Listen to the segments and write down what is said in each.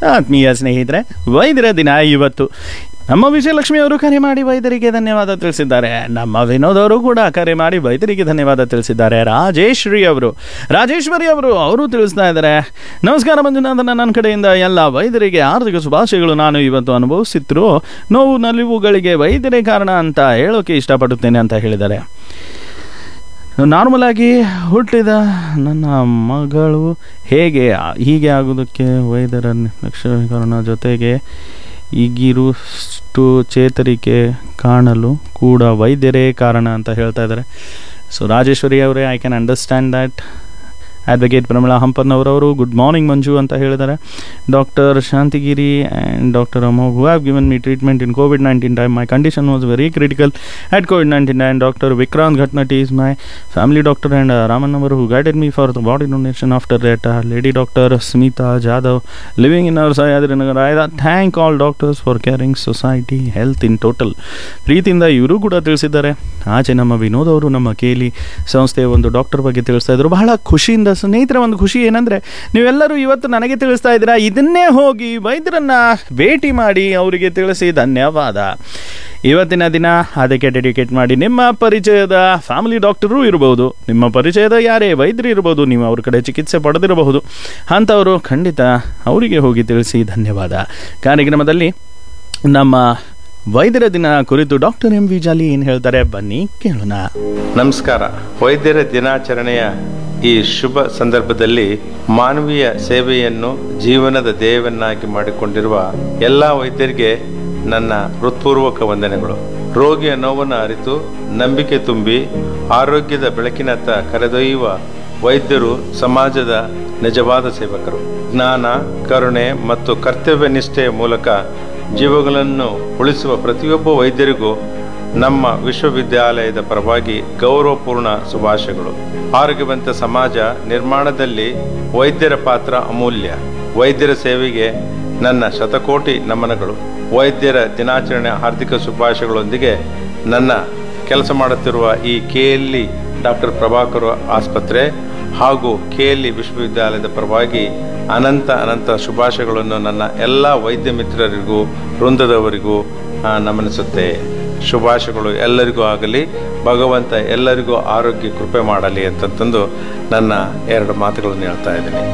ಆತ್ಮೀಯ ಸ್ನೇಹಿತರೆ ವೈದ್ಯರ ದಿನ ಇವತ್ತು ನಮ್ಮ ವಿಜಯಲಕ್ಷ್ಮಿ ಅವರು ಕರೆ ಮಾಡಿ ವೈದ್ಯರಿಗೆ ಧನ್ಯವಾದ ತಿಳಿಸಿದ್ದಾರೆ ನಮ್ಮ ವಿನೋದ್ ಅವರು ಕೂಡ ಕರೆ ಮಾಡಿ ವೈದ್ಯರಿಗೆ ಧನ್ಯವಾದ ತಿಳಿಸಿದ್ದಾರೆ ರಾಜೇಶ್ವರಿ ಅವರು ರಾಜೇಶ್ವರಿ ಅವರು ಅವರು ತಿಳಿಸ್ತಾ ಇದ್ದಾರೆ ನಮಸ್ಕಾರ ಮಂಜುನಾಥನ ನನ್ನ ಕಡೆಯಿಂದ ಎಲ್ಲ ವೈದ್ಯರಿಗೆ ಆರ್ಥಿಕ ಶುಭಾಶಯಗಳು ನಾನು ಇವತ್ತು ಅನುಭವಿಸಿದ್ರು ನೋವು ನಲಿವುಗಳಿಗೆ ವೈದ್ಯರೇ ಕಾರಣ ಅಂತ ಹೇಳೋಕೆ ಇಷ್ಟಪಡುತ್ತೇನೆ ಅಂತ ಹೇಳಿದ್ದಾರೆ ನಾರ್ಮಲ್ ಆಗಿ ಹುಟ್ಟಿದ ನನ್ನ ಮಗಳು ಹೇಗೆ ಹೀಗೆ ಆಗೋದಕ್ಕೆ ವೈದ್ಯರ ಲಕ್ಷೀಕರಣ ಜೊತೆಗೆ ಈಗಿರುಷ್ಟು ಚೇತರಿಕೆ ಕಾಣಲು ಕೂಡ ವೈದ್ಯರೇ ಕಾರಣ ಅಂತ ಹೇಳ್ತಾ ಇದ್ದಾರೆ ಸೊ ರಾಜೇಶ್ವರಿ ಅವರೇ I can understand that advocate Pramila ಹಂಪನ್ನವರವರು ಗುಡ್ ಮಾರ್ನಿಂಗ್ ಮಂಜು ಅಂತ ಹೇಳಿದ್ದಾರೆ doctor Shantigiri and doctor Amogh who have given me treatment in COVID nineteen time my condition was very critical at COVID-19 and Dr. Vikrant Ghatnati is my family doctor and uh, Raman Namar who guided me for the body donation after that. Uh, Lady Dr. Smita Jadhav living in our Sayadrinagar. I thank all doctors for caring society health in total. ಪ್ರೀತಿಯಿಂದ ಇವರು ಕೂಡ ತಿಳಿಸಿದ್ದಾರೆ ಆಚೆ ನಮ್ಮ ವಿನೋದ್ ಅವರು ನಮ್ಮ Cayley ಸಂಸ್ಥೆಯ ಒಂದು ಡಾಕ್ಟರ್ ಬಗ್ಗೆ ತಿಳಿಸ್ತಾ ಇದ್ರು ಬಹಳ ಖುಷಿಯಿಂದ ಸ್ನೇಹಿತರ ಒಂದು ಖುಷಿ ಏನಂದ್ರೆ ನೀವೆಲ್ಲರೂ ಇವತ್ತು ನನಗೆ ತಿಳಿಸ್ತಾ ಇದ್ದೀರಾ ಇದನ್ನೇ ಹೋಗಿ ವೈದ್ಯರನ್ನ ಭೇಟಿ ಮಾಡಿ ಅವರಿಗೆ ತಿಳಿಸಿ ಧನ್ಯವಾದ ಇವತ್ತಿನ ದಿನ ಅದಕ್ಕೆ ಡೆಡಿಕೇಟ್ ಮಾಡಿ ನಿಮ್ಮ ಪರಿಚಯದ ಫ್ಯಾಮಿಲಿ ಡಾಕ್ಟರು ಇರಬಹುದು ನಿಮ್ಮ ಪರಿಚಯದ ಯಾರೇ ವೈದ್ಯರು ಇರಬಹುದು ನೀವು ಅವ್ರ ಕಡೆ ಚಿಕಿತ್ಸೆ ಪಡೆದಿರಬಹುದು ಅಂಥವರು ಖಂಡಿತ ಅವರಿಗೆ ಹೋಗಿ ತಿಳಿಸಿ ಧನ್ಯವಾದ ಕಾರ್ಯಕ್ರಮದಲ್ಲಿ ನಮ್ಮ ವೈದ್ಯರ ದಿನ ಕುರಿತು ಡಾಕ್ಟರ್ ಎಂ ವಿ ಜಾಲಿ ಏನು ಹೇಳ್ತಾರೆ ಬನ್ನಿ ಕೇಳೋಣ ನಮಸ್ಕಾರ ವೈದ್ಯರ ದಿನಾಚರಣೆಯ ಈ ಶುಭ ಸಂದರ್ಭದಲ್ಲಿ ಮಾನವೀಯ ಸೇವೆಯನ್ನು ಜೀವನದ ಧ್ಯೇಯವನ್ನಾಗಿ ಮಾಡಿಕೊಂಡಿರುವ ಎಲ್ಲ ವೈದ್ಯರಿಗೆ ನನ್ನ ಹೃತ್ಪೂರ್ವಕ ವಂದನೆಗಳು ರೋಗಿಯ ನೋವನ್ನು ಅರಿತು ನಂಬಿಕೆ ತುಂಬಿ ಆರೋಗ್ಯದ ಬೆಳಕಿನತ್ತ ಕರೆದೊಯ್ಯುವ ವೈದ್ಯರು ಸಮಾಜದ ನಿಜವಾದ ಸೇವಕರು ಜ್ಞಾನ ಕರುಣೆ ಮತ್ತು ಕರ್ತವ್ಯ ನಿಷ್ಠೆಯ ಮೂಲಕ ಜೀವಗಳನ್ನು ಉಳಿಸುವ ಪ್ರತಿಯೊಬ್ಬ ವೈದ್ಯರಿಗೂ ನಮ್ಮ ವಿಶ್ವವಿದ್ಯಾಲಯದ ಪರವಾಗಿ ಗೌರವಪೂರ್ಣ ಶುಭಾಶಯಗಳು ಆರೋಗ್ಯವಂತ ಸಮಾಜ ನಿರ್ಮಾಣದಲ್ಲಿ ವೈದ್ಯರ ಪಾತ್ರ ಅಮೂಲ್ಯ ವೈದ್ಯರ ಸೇವೆಗೆ ನನ್ನ ಶತಕೋಟಿ ನಮನಗಳು ವೈದ್ಯರ ದಿನಾಚರಣೆ ಹಾರ್ದಿಕ ಶುಭಾಶಯಗಳೊಂದಿಗೆ ನನ್ನ ಕೆಲಸ ಮಾಡುತ್ತಿರುವ ಈ ಕೆಎಲ್ಇ ಡಾಕ್ಟರ್ ಪ್ರಭಾಕರ್ ಆಸ್ಪತ್ರೆ ಹಾಗೂ ಕೆಎಲ್ಇ ವಿಶ್ವವಿದ್ಯಾಲಯದ ಪರವಾಗಿ ಅನಂತ ಅನಂತ ಶುಭಾಶಯಗಳನ್ನು ನನ್ನ ಎಲ್ಲ ವೈದ್ಯ ಮಿತ್ರರಿಗೂ ವೃಂದದವರಿಗೂ ಆ, ನಮನಿಸುತ್ತೆ ಶುಭಾಶಯಗಳು ಎಲ್ಲರಿಗೂ ಆಗಲಿ ಭಗವಂತ ಎಲ್ಲರಿಗೂ ಆರೋಗ್ಯ ಕೃಪೆ ಮಾಡಲಿ ಅಂತಂದು ನನ್ನ ಎರಡು ಮಾತುಗಳನ್ನು ಹೇಳ್ತಾ ಇದ್ದೀನಿ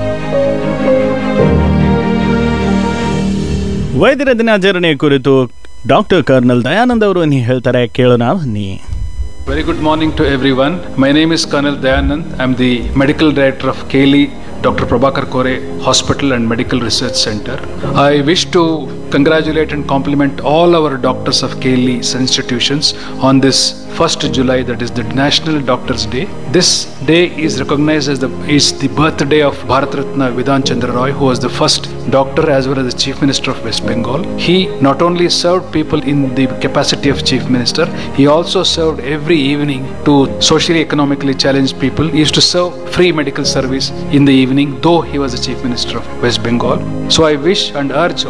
ವೈದ್ಯರ ದಿನಾಚರಣೆ ಕುರಿತು ಡಾಕ್ಟರ್ ಕರ್ನಲ್ ದಯಾನಂದ್ ಅವರು ಏನು ಹೇಳ್ತಾರೆ ಕೇಳೋಣ ಬನ್ನಿ Very good morning to everyone. My name is Colonel Dayanand. I'm the medical director of Keli Dr. Prabhakar Kore Hospital and Medical Research Center. I wish to congratulate and compliment all our doctors of Keli's institutions on this 1st July, that is the National Doctors Day. This day is recognized as the is the birthday of Bharat Ratna Vidhan Chandra Roy, who was the first doctor as well as the Chief Minister of West Bengal. He not only served people in the capacity of Chief Minister, he also served every evening to socially economically challenged people. He used to serve free medical service in the evening, though he was the Chief Minister of West Bengal. So I wish and urge